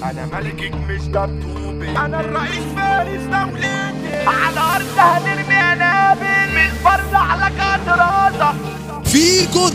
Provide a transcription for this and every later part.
انا ملكك مش دبدوبي انا الرئيس فارس دولتي على ارض هنرمي انابل مش برضه على كدراسة فيجو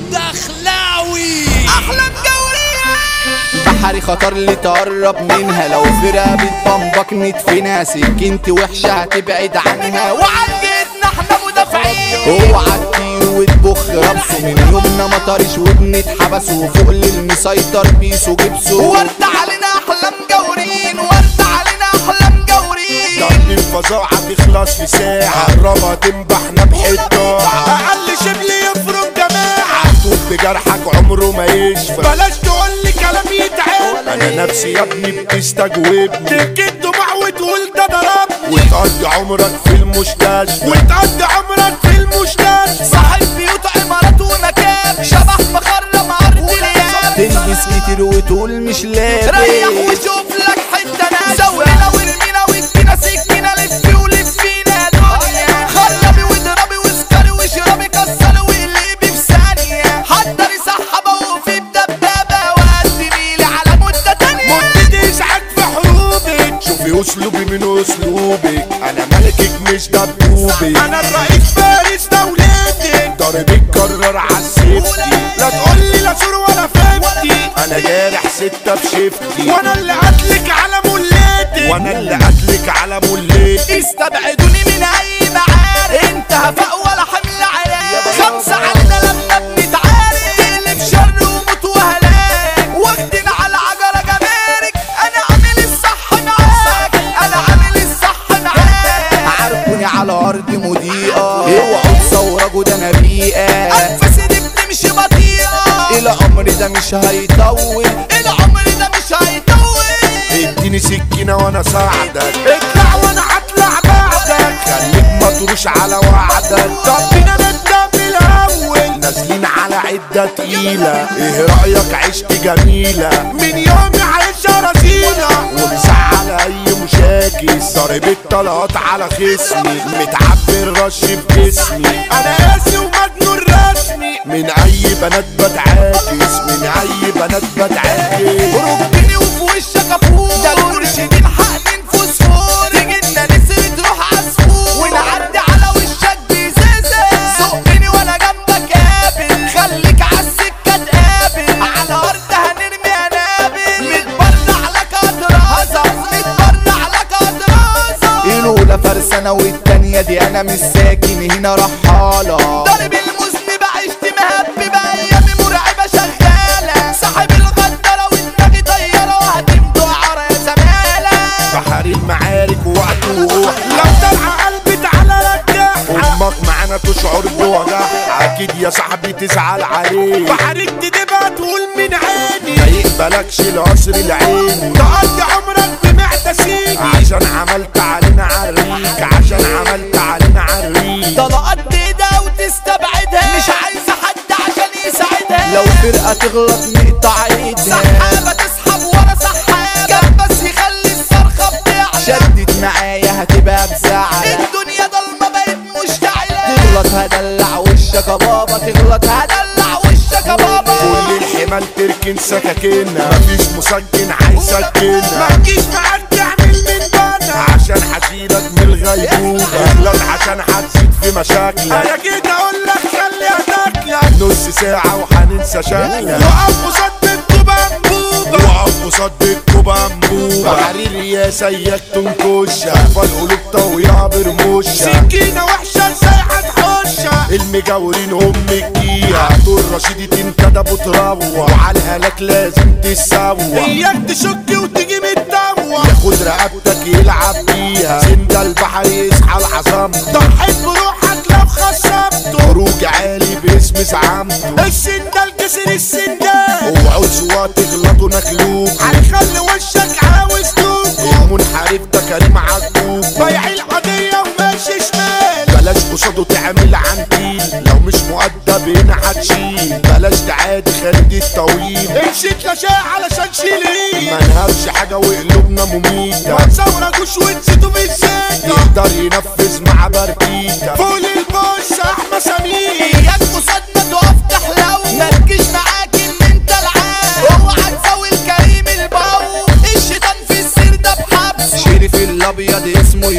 الدخلاوي احلام جورية بحري خطر اللي تقرب منها لو فرقة بتبمبك ندفنها سكنت وحشة هتبعد عنها وعندنا احنا مدافعين اوعى تطير وتبخ ربسه من يومنا ما طارش وبنتحبس وفوق للمسيطر بيسو جبسه ورد علينا احلام جورين ورد علينا احلام جورين ضرب الفظاعة تخلص في ساعة قربها تنبحنا بحتة أقل شبل يفرم جماعة طول بجرحك عمره ما يشفى بلاش تقول لي كلام يتعب أنا نفسي يا ابني بتستجوبني تبكي الدموع وتقول ده ضربني وتقضي عمرك في المستشفى وتقضي عمرك في المستشفى صاحب بيوت عمارات ومكان شبح مخرم ارض الياب تلبس كتير وتقول مش ريح لابس وشوف لك حته ناشفه زودنا وارمينا وادينا سكينه لفي ولفينا يا دنيا خربي واضربي واسكري واشربي كسري واقلبي في ثانيه حضري سحبه وقفي بدبابه وقدمي لي على مده تانيه مدتي ازعاج في حروبك شوفي اسلوبي من اسلوبك انا ملكك مش دبدوبك انا الرئيس فارس دولتك ضرب الكرر عالسيفتي لا تقولي لا سور ولا فهمتي انا جارح ستة بشفتي وانا اللي قتلك على ملتي وانا اللي قتلك على ملتي استبعدوني من اي معارك انت هفاء ولا حمل عراق خمسة علينا لما بنتعارك تقلب شر وموت وهلاك واخدين على عجلة جمارك انا عامل الصح معاك انا عامل الصح معاك عارفوني على ارض مضيئة اوعوا تصوروا ده انا بيئة انفس دي بتمشي بطيئة الامر ده مش هيطول العمر ده مش هيطول اديني سكينة وانا ساعدك اطلع وانا هطلع بعدك خليك مطروش على وعدك طبينا نبدأ بالاول نازلين على عدة تقيلة ايه رأيك عشت جميلة من يومي عايشة رزينة ومزعل اي مشاكس ضارب الطلقات على خصمي متعبي الرش في جسمي انا قاسي ومجنون رسمي من اي بنات بتعاكس من اي بنات بتعاكس ركبني وفي وشك افور ده المرشدين حقنين فوسفور تجينا نسر تروح عصفور ونعدي على وشك بزازة زقني وانا جنبك قابل خليك عالسكة تقابل على ارض هنرمي انابل متبرع لك ادراسة متبرع لك ادراسة الاولى فرسانة والتانية دي انا مش ساكن هنا رحالة ضرب المذنب عشت مهب بايامي مرعبة شغالة صاحب الغدارة ودماغي طيارة وهتمضي عرا يا زمالة بحر المعارك وقت وروح لو طلع قلبي تعالى رجع امك معانا تشعر بوجع اكيد يا صاحبي تزعل عليه بحرك تدبها تقول من عيني ما يقبلكش العسر العين تقضي عمرك بمعدة سيدي عشان عملت علينا عريك عشان عملت علينا عريك طلقات بايدها وتستبعدها مش عايزة حد عشان يساعدها لو فرقة تغلط نقطع ايدها سحابة تسحب ورا سحابة كان بس يخلي الصرخة بتعلى شدت معايا هتبقى بزعل الدنيا ضلمة بقت مشتعلة تغلط هدلع وشك يا بابا تغلط هدلع دلع وشك يا بابا كل الحمال تركن سكاكينها مفيش مسجن هيسكنها ما تجيش معاك تعمل من بنا عشان هشيلك من الغيبوبة اغلط عشان هتزيد في مشاكلك انا جيت اقول لك خليها تاكلك نص ساعة وهننسى شكلك وقف قصاد الكوبا انبوبة وقف قصاد الكوبا انبوبة بحرير يا سيك تنكشها فالقلوب طويعة برموشها سكينة وحشة ازاي هتحوشها المجاورين هم الجيها دول رشيدي تنكدب وتروح وعلى الهلاك لازم تسوى اياك تشك وتيجي متدوى ياخد رقبتك يلعب بيها سند البحر يصحى العظمة ضحيت بروحك لو خصمته خروج عالي باسم زعامته السندال كسر السندال اوعوا سوا تغلطوا نخلوك هيخلي وشك عاوز توب المنحرف ده كريم عجوب بايع القضية وماشي شمال بلاش قصاده تعمل عنتيل لو مش مؤدب هنا هتشيل بلاش تعادي خالد الطويل امشيت لشاء علشان شيلين ما نهبش حاجة وقلوبنا مميتة ما تصوركوش ونسيتوا في السكة يقدر ينفذ مع بركيتة فوق البوش احمى سمير اياك قصادنا تقف تحلو ما تجيش معاك ان انت العاب اوعى تساوي الكريم البو الشيطان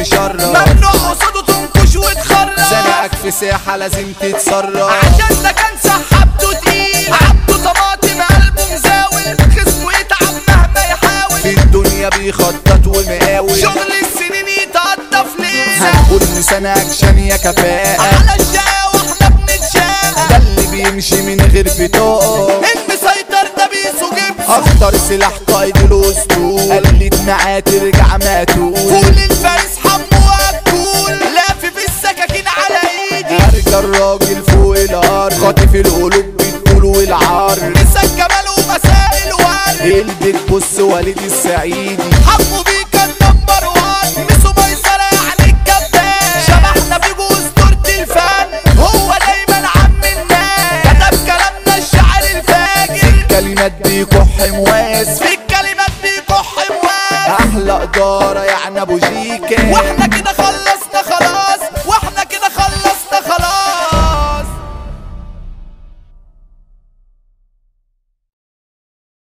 تشرف ممنوع قصاده تنكش وتخرج زنقك في ساحة لازم تتصرف عشان ده كان سحبته تقيل عبده طماطم قلبه مزاول خصمه يتعب مهما يحاول في الدنيا بيخطط ومقاول شغل السنين يتقطف ليه هنقول لسان اكشن يا كفاءة على الشقاوة احنا بنتشاقى ده اللي بيمشي من غير بطاقة المسيطر ده بيسو جبسه اخطر سلاح قائد الاسطول قلت معاه ترجع ماتول فول الفارس حمو وأكول لافف السكاكين على ايدي ارجع الراجل فوق الارض خاطف القلوب بالطول والعار مسا الجمال ومساء الورد البيت بص والد السعيدي حمو بيكا النمبر وان ميسو ميسرة يعني الجبان شبحنا في بوستورة الفن هو دايما عم الناس كتب كلامنا الشعر الفاجر كلمات بيكح مواس في الكلمات بيكح مواس احلى اداره يعني ابو جيكا واحنا كده خلصنا